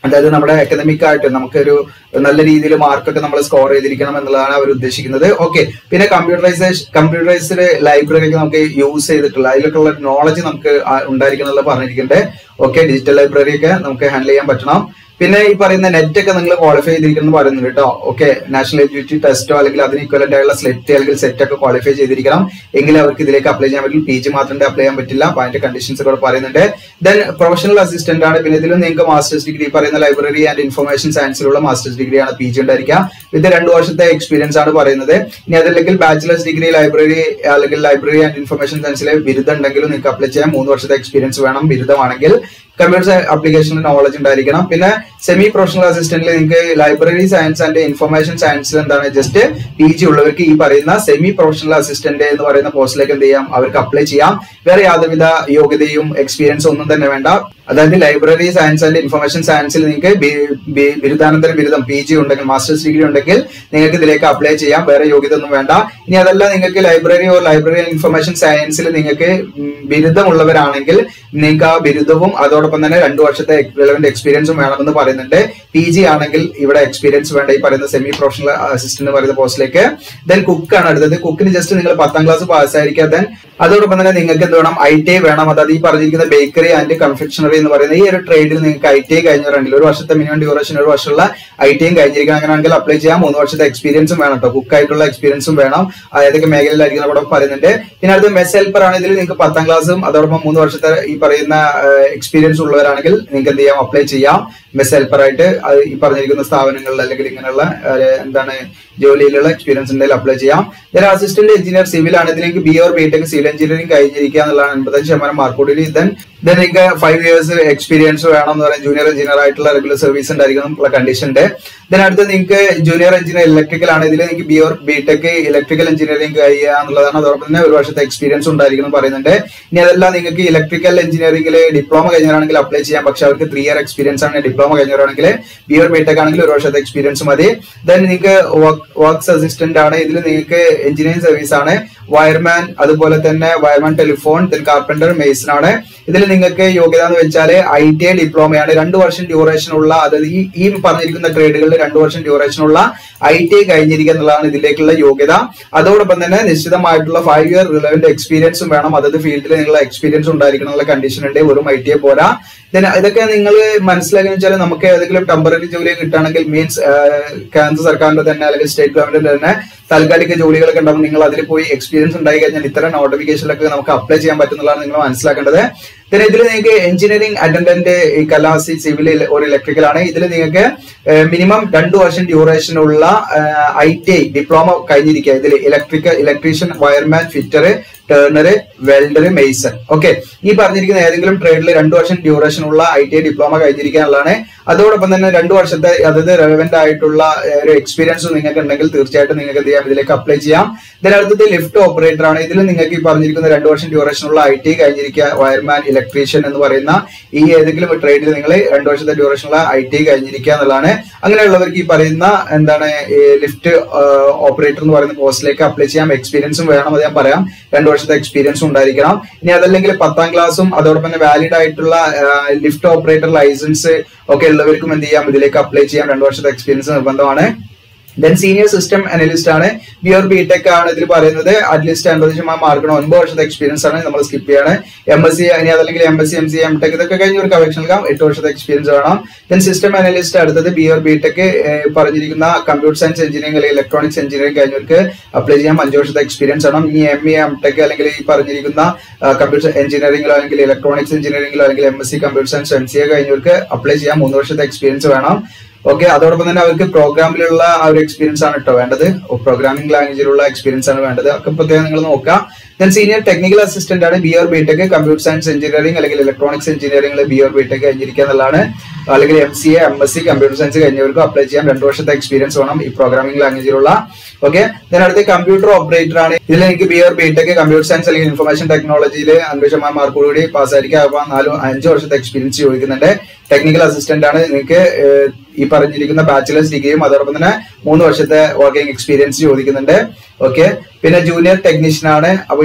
അതായത് നമ്മുടെ അക്കാദമിക് ആയിട്ട് നമുക്കൊരു നല്ല രീതിയിൽ മാർക്കൊക്കെ നമ്മൾ സ്കോർ ചെയ്തിരിക്കണം എന്നുള്ളതാണ് അവർ ഉദ്ദേശിക്കുന്നത് ഓക്കെ പിന്നെ കമ്പ്യൂട്ടറൈസേഷൻ കമ്പ്യൂട്ടറൈസ്ഡ് ലൈബ്രറി ഒക്കെ നമുക്ക് യൂസ് ചെയ്തിട്ടുള്ള അതിലൊക്കെ ഉള്ള നോളജ് നമുക്ക് ആ- ഉണ്ടായിരിക്കണം എന്നുള്ള പറഞ്ഞിരിക്കുന്നുണ്ട് ഓക്കെ ഡിജിറ്റൽ ലൈബ്രറി ഒക്കെ നമുക്ക് ഹാൻഡിൽ ചെയ്യാൻ പറ്റണം പിന്നെ ഈ പറയുന്ന നെറ്റ് ഒക്കെ നിങ്ങൾ ക്വാളിഫൈ ചെയ്തിരിക്കണം എന്ന് പറയുന്നുണ്ട് കേട്ടോ ഓക്കെ നാഷണൽ എലിജിബിലിറ്റി ടെസ്റ്റോ അല്ലെങ്കിൽ അതിന് ഇക്വലന്റ് ആയുള്ള സ്ലെറ്റ് അല്ലെങ്കിൽ സെറ്റ് ഒക്കെ ക്വാളിഫൈ ചെയ്തിരിക്കണം എങ്കിൽ അവർക്ക് ഇതിലേക്ക് അപ്ലൈ ചെയ്യാൻ പറ്റില്ല പി ജി മാത്രമേ അപ്ലൈ ചെയ്യാൻ പറ്റില്ല അപ്പൊ അതിന്റെ കണ്ടീഷൻസ് കൂടെ പറയുന്നുണ്ട് ദെൻ പ്രൊഫഷണൽ അസിസ്റ്റന്റ് ആണ് പിന്നെ ഇതിലും നിങ്ങൾക്ക് മാസ്റ്റേഴ്സ് ഡിഗ്രി പറയുന്ന ലൈബ്രറി ആൻഡ് ഇൻഫർമേഷൻ സയൻസിലുള്ള മാസ്റ്റേഴ്സ് ഡിഗ്രി ആണ് പി ജി ഉണ്ടായിരിക്കുക ഇത് രണ്ടു വർഷത്തെ എക്സ്പീരിയൻസ് ആണ് പറയുന്നത് ഇനി അതല്ലെങ്കിൽ ബാച്ചിലേഴ്സ് ഡിഗ്രി ലൈബ്രറി അല്ലെങ്കിൽ ലൈബ്രറി ആൻഡ് ഇൻഫർമേഷൻ സയൻസിലെ ബിരുദം ഉണ്ടെങ്കിലും നിങ്ങൾക്ക് അപ്ലൈ ചെയ്യാൻ മൂന്ന് വർഷത്തെ എക്സ്പീരിയൻസ് വേണം ബിരുദമാണെങ്കിൽ കമ്പ്യൂട്ടർ ആപ്ലിക്കേഷനിൽ നോളജ് ഉണ്ടായിരിക്കണം പിന്നെ സെമി പ്രൊഫഷണൽ അസിസ്റ്റന്റിൽ നിങ്ങൾക്ക് ലൈബ്രറി സയൻസ് ആൻഡ് ഇൻഫർമേഷൻ സയൻസിൽ എന്താണ് ജസ്റ്റ് പി ജി ഉള്ളവർക്ക് ഈ പറയുന്ന സെമി പ്രൊഫഷണൽ അസിസ്റ്റന്റ് എന്ന് പറയുന്ന പോസ്റ്റിലേക്ക് എന്ത് ചെയ്യാം അവർക്ക് അപ്ലൈ ചെയ്യാം വേറെ യാതൊരുവിധ യോഗ്യതയും എക്സ്പീരിയൻസ് ഒന്നും തന്നെ വേണ്ട അതായത് ലൈബ്രറി സയൻസ് ആൻഡ് ഇൻഫർമേഷൻ സയൻസിൽ നിങ്ങൾക്ക് ബി- ബി- ബിരുദാനന്തര ബിരുദം പി ജി ഉണ്ടെങ്കിൽ മാസ്റ്റേഴ്സ് ഡിഗ്രി ഉണ്ടെങ്കിൽ നിങ്ങൾക്ക് ഇതിലേക്ക് അപ്ലൈ ചെയ്യാം വേറെ യോഗ്യത ഒന്നും വേണ്ട ഇനി അതല്ല നിങ്ങൾക്ക് library or library and information സയൻസിൽ നിങ്ങൾക്ക് ഉം, ബിരുദമുള്ളവരാണെങ്കിൽ നിങ്ങൾക്ക് ആ ബിരുദവും അതോടൊപ്പം തന്നെ രണ്ടു വർഷത്തെ റിലവന്റ് എക്സ്പീരിയൻസും വേണമെന്ന് പറയുന്നുണ്ട് പി ജി ആണെങ്കിൽ ഇവിടെ എക്സ്പീരിയൻസ് വേണ്ട ഈ പറയുന്ന സെമി പ്രൊഫഷണൽ അസിസ്റ്റന്റ് എന്ന് പറയുന്ന പോസ്റ്റിലേക്ക് ദെൻ കുക്ക് ആണ് അടുത്തത് കുക്കിന് ജസ്റ്റ് നിങ്ങൾ പത്താം ക്ലാസ് പാസ്സായിരിക്കുക ദെൻ അതോടൊപ്പം തന്നെ നിങ്ങൾക്ക് എന്ത് വേണം ഐ ടി ഐ വേണം അതായത് ഈ പറഞ്ഞിരിക്കുന്ന ബേക്കറി ആൻഡ് കൺഫെക്ഷണറി എന്ന് പറയുന്ന ഈ ഒരു ട്രേഡിൽ നിങ്ങൾക്ക് ഐ ടി ഐ കഴിഞ്ഞവരുണ്ടെങ്കിൽ ഒരു വർഷത്തെ മിനിമം ഡ്യൂറേഷൻ ഒരു വർഷമുള്ള ഐ ടി ഐ കഴിഞ്ഞിരിക്കണം അങ്ങനെയാണെങ്കിൽ അപ്ലൈ ചെയ്യാൻ മൂന്ന് വർഷത്തെ എക്സ്പീരിയൻസും വേണം കേട്ടോ കുക്ക് ആയിട്ടുള്ള എക്സ്പീരിയൻസും വേണം ആ ഏതൊക്കെ മേഖലയിലായിരിക്കും അവിടെ പറയുന്നുണ്ട് പിന്നെ അടുത്ത് മെസ് ഹെൽപ്പർ ആണ് ഇതിൽ നിങ്ങൾക്ക് പത്താം ക്ലാസ്സും അതോടൊപ്പം മൂന്ന് വർഷത്തെ ഈ പറയുന്ന എക്സ്പീരിയൻസ് ഉള്ളവരാണെങ്കിൽ നിങ്ങൾക്ക് എന്ത് ചെയ്യാം അപ്ലൈ ചെയ്യാം മെസ് ഹെൽപ്പർ ആയിട്ട് അത് ഈ പറഞ്ഞിരിക്കുന്ന സ്ഥാപനങ്ങളിൽ അല്ലെങ്കിൽ ഇങ്ങനെയുള്ള ആ, എന്താണ് ജോലിയിലുള്ള എക്സ്പീരിയൻസ് ഉണ്ടെങ്കിൽ അപ്ലൈ ചെയ്യാം ഇതിൽ അസിസ്റ്റന്റ് എഞ്ചിനീയർ സിവിൽ ആണ് ഇതിലേക്ക് B or B tech civil engineering കഴിഞ്ഞിരിക്കുക എന്നുള്ളതാണ് എൺപത്തഞ്ച് ശതമാനം മാർക്കോടിൽ ദെൻ ദെൻ നിങ്ങൾക്ക് ഫൈവ് ഇയേഴ്സ് എക്സ്പീരിയൻസ് വേണം എന്ന് പറയാൻ ജൂനിയർ എഞ്ചിനീയർ ആയിട്ടുള്ള റെഗുലർ സർവീസ് ഉണ്ടായിരിക്കണം എന്നുള്ള കണ്ടീഷൻ ഉണ്ട് ദെൻ അടുത്ത് നിങ്ങൾക്ക് ജൂനിയർ എഞ്ചിനീയർ ഇലക്ട്രിക്കൽ ആണ് ഇതിൽ നിങ്ങൾക്ക് B or B tech electrical engineering കഴിയുക എന്നുള്ളതാണ് അതോടൊപ്പം തന്നെ ഒരു വർഷത്തെ എക്സ്പീരിയൻസ് ഉണ്ടായിരിക്കണം എന്ന് പറയുന്നുണ്ട് ഇനി അതല്ല നിങ്ങൾക്ക് ഇലക്ട്രിക്കൽ എഞ്ചിനീയറിംഗിൽ ഡിപ്ലോമ കഴിഞ്ഞവരാണെങ്കിൽ അപ്ലൈ ചെയ്യാം പക്ഷെ അവർക്ക് ത്രീ ഇയർ എക്സ്പീരിയൻസ് ആണ് ഡിപ്ലോമ കഴിഞ്ഞവരാണെങ്കിൽ ബി ഓർ ബി ടെക് ആണെങ്കിൽ ഒരു വർഷത്തെ എക്സ്പീരിയൻസ് മതി ദെൻ നിങ്ങൾക്ക് വർക്ക്സ് അസിസ്റ്റന്റ് ആണ് ഇതിൽ നിങ്ങൾക്ക് എഞ്ചിനീയറിംഗ് സർവീസ് ആണ് വയർമാൻ അതുപോലെ തന്നെ wireman telephone then carpenter mason ആണ് ഇതിൽ നിങ്ങൾക്ക് യോഗ്യത എന്ന് വെച്ചാൽ ഐ ടി ഐ ഡിപ്ലോമയാണ് രണ്ടു വർഷം ഡ്യൂറേഷൻ ഉള്ള അതായത് ഈ ഈ പറഞ്ഞിരിക്കുന്ന ട്രേഡുകളിൽ രണ്ടു വർഷം ഡ്യൂറേഷൻ ഉള്ള ഐ ടി ഐ കഴിഞ്ഞിരിക്കുക എന്നുള്ളതാണ് ഇതിലേക്കുള്ള യോഗ്യത അതോടൊപ്പം തന്നെ നിശ്ചിതമായിട്ടുള്ള ഫൈവ് ഇയർ റിലവന്റ് എക്സ്പീരിയൻസും വേണം അതായത് ഫീൽഡിൽ നിങ്ങളുടെ എക്സ്പീരിയൻസ് ഉണ്ടായിരിക്കണം എന്നുള്ള കണ്ടീഷൻ ഉണ്ട് വെറും ഐ ടി ഐ പോരാ Then ഇതൊക്കെ നിങ്ങൾ മനസ്സിലാക്കി വെച്ചാൽ നമുക്ക് ഏതെങ്കിലും ടെമ്പററി ജോലി കിട്ടുകയാണെങ്കിൽ മീൻസ് കേന്ദ്ര സർക്കാരിന്റെ തന്നെ അല്ലെങ്കിൽ സ്റ്റേറ്റ് ഗവൺമെന്റിന്റെ തന്നെ താൽക്കാലിക ജോലികളൊക്കെ ഉണ്ടാവും നിങ്ങൾ അതിൽ പോയി എക്സ്പീരിയൻസ് ഉണ്ടായി കഴിഞ്ഞാൽ ഇത്തരം നോട്ടിഫിക്കേഷനിലൊക്കെ നമുക്ക് അപ്ലൈ ചെയ്യാൻ പറ്റുന്നതാണ് നിങ്ങൾ മനസ്സിലാക്കേണ്ടത് പിന്നെ ഇതിൽ നിങ്ങൾക്ക് എഞ്ചിനീയറിംഗ് അറ്റൻഡന്റ് ഈ കലാസി സിവിൽ ഒരു ഇലക്ട്രിക്കൽ ആണ് ഇതിൽ നിങ്ങൾക്ക് മിനിമം രണ്ടു വർഷം ഡ്യൂറേഷൻ ഉള്ള ഐ ടി ഐ ഡിപ്ലോമ കഴിഞ്ഞിരിക്കുക ഇതിൽ electrical electrician wireman fitter turner welder mason okay ഈ പറഞ്ഞിരിക്കുന്ന ഏതെങ്കിലും ട്രേഡിൽ രണ്ടു വർഷം ഡ്യൂറേഷൻ ഉള്ള ഐ ടി ഐ ഡിപ്ലോമ കഴിഞ്ഞിരിക്കുക എന്നുള്ളതാണ് അതോടൊപ്പം തന്നെ രണ്ടു വർഷത്തെ അതായത് റെലവെന്റ് ആയിട്ടുള്ള ഏഹ്, ഒരു എക്സ്പീരിയൻസ് നിങ്ങൾക്ക് ഉണ്ടെങ്കിൽ തീർച്ചയായിട്ടും നിങ്ങൾക്ക് എന്ത് ചെയ്യാം ഇതിലേക്ക് അപ്ലൈ ചെയ്യാം ഇതിൽ അടുത്തത് ലിഫ്റ്റ് ഓപ്പറേറ്റർ ആണ് ഇതിൽ നിങ്ങൾക്ക് ഈ പറഞ്ഞിരിക്കുന്ന രണ്ടു വർഷം ഡ്യൂറേഷൻ ഉള്ള ഐ ടി കഴിഞ്ഞിരിക്കുക വയർമാൻ ഇലക്ട്രീഷ്യൻ എന്ന് പറയുന്ന ഈ ഏതെങ്കിലും ട്രേഡിൽ നിങ്ങൾ രണ്ടു വർഷത്തെ ഡ്യൂറേഷൻ ഉള്ള ഐ ടി കഴിഞ്ഞിരിക്കുക എന്നുള്ളതാണ് അങ്ങനെയുള്ളവർക്ക് ഈ പറയുന്ന എന്താണ് ലിഫ്റ്റ് ഓപ്പറേറ്റർ എന്ന് പറയുന്ന പോസ്റ്റിലേക്ക് അപ്ലൈ ചെയ്യാം എക്സ്പീരിയൻസും വേണം അത് ഞാൻ പറയാം രണ്ടു വർഷത്തെ എക്സ്പീരിയൻസും ഉണ്ടായിരിക്കണം ഇനി അതല്ലെങ്കിൽ പത്താം ക്ലാസ്സും അതോടൊപ്പം തന്നെ വാലിഡ് ആയിട്ടുള്ള ലിഫ്റ്റ് ഓപ്പറേറ്റർ ലൈസൻസ് ഒക്കെ ഉള്ളവർക്കും എന്ത് ചെയ്യാം ഇതിലേക്ക് അപ്ലൈ ചെയ്യാം രണ്ടു വർഷത്തെ എക്സ്പീരിയൻസ് നിർബന്ധമാണ് ദെൻ സീനിയർ സിസ്റ്റം അനലിസ്റ്റ് ആണ് ബി ഓർ ബി ടെക് ആണ് ഇതിൽ പറയുന്നത് അറ്റ്ലീസ്റ്റ് അൻപത് ശതമാനം മാർക്കണം ഒൻപത് വർഷത്തെ എക്സ്പീരിയൻസ് ആണ് നമ്മൾ സ്കിപ്പ് ചെയ്യാണ് എം എസ് സി ഇനി അതല്ലെങ്കിൽ M S C M C M tech ഇതൊക്കെ കഴിഞ്ഞ ഒരു കവക്ഷൻ നൽകാം എട്ട് വർഷത്തെ എക്സ്പീരിയൻസ് വേണം ദെൻ സിസ്റ്റം അനലിസ്റ്റ് അടുത്തത് ബി ഓർ ബി ടെക് പറഞ്ഞിരിക്കുന്ന കമ്പ്യൂട്ടർ സയൻസ് എഞ്ചിനീയറിംഗ് അല്ലെങ്കിൽ ഇലക്ട്രോണിക്സ് എഞ്ചിനീയറിംഗ് കഴിഞ്ഞവർക്ക് അപ്ലൈ ചെയ്യാം അഞ്ച് വർഷത്തെ എക്സ്പീരിയൻസ് വേണം ഇനി എം എ എം ടെക് അല്ലെങ്കിൽ ഈ പറഞ്ഞിരിക്കുന്ന കമ്പ്യൂട്ടർ എഞ്ചിനീയറിംഗിലോ അല്ലെങ്കിൽ ഇലക്ട്രോണിക്സ് എഞ്ചിനീയറിംഗിലോ അല്ലെങ്കിൽ M S C computer science M C A കഴിഞ്ഞവർക്ക് അപ്ലൈ ചെയ്യാം മൂന്ന് വർഷത്തെ എക്സ്പീരിയൻസ് വേണം ഓക്കെ അതോടൊപ്പം തന്നെ അവർക്ക് പ്രോഗ്രാമിലുള്ള ആ ഒരു എക്സ്പീരിയൻസ് ആണ് കേട്ടോ വേണ്ടത് പ്രോഗ്രാമിംഗ് ലാംഗ്വേജിലുള്ള എക്സ്പീരിയൻസ് ആണ് വേണ്ടത് ഒക്കെ പ്രത്യേകം നിങ്ങൾ നോക്കാം ദെൻ സീനിയർ ടെക്നിക്കൽ അസിസ്റ്റന്റ് ആണ് B or B tech computer science engineering അല്ലെങ്കിൽ ഇലക്ട്രോണിക്സ് എഞ്ചിനീയറിംഗിൽ ബി ഓർ ബി ടെക് കഴിഞ്ഞിരിക്കുക എന്നുള്ളതാണ് അല്ലെങ്കിൽ M C A M S C computer science കഴിഞ്ഞവർക്കും അപ്ലൈ ചെയ്യാം രണ്ടു വർഷത്തെ എക്സ്പീരിയൻസ് വേണം ഈ പ്രോഗ്രാമിംഗ് ലാംഗ്വേജിലുള്ള ഓക്കെ ദെൻ അടുത്ത കമ്പ്യൂട്ടർ ഓപ്പറേറ്റർ ആണ് ഇതിൽ എനിക്ക് B or B tech computer science അല്ലെങ്കിൽ ഇൻഫർമേഷൻ ടെക്നോളജിയിൽ അൻപത് ശതമാനം മാർക്കോടുകൂടി പാസ്സായിരിക്കുക അപ്പൊ നാലോ അഞ്ച് വർഷത്തെ എക്സ്പീരിയൻസ് ചോദിക്കുന്നുണ്ട് ടെക്നിക്കൽ അസിസ്റ്റന്റ് ആണ് നിങ്ങൾക്ക് ഏഹ്, ഈ പറഞ്ഞിരിക്കുന്ന ബാച്ചിലേഴ്സ് ഡിഗ്രിയും അതോടൊപ്പം തന്നെ മൂന്ന് വർഷത്തെ വർക്കിംഗ് എക്സ്പീരിയൻസ് ചോദിക്കുന്നുണ്ട് ഓക്കെ പിന്നെ ജൂനിയർ ടെക്നീഷ്യൻ ആണ് അപ്പൊ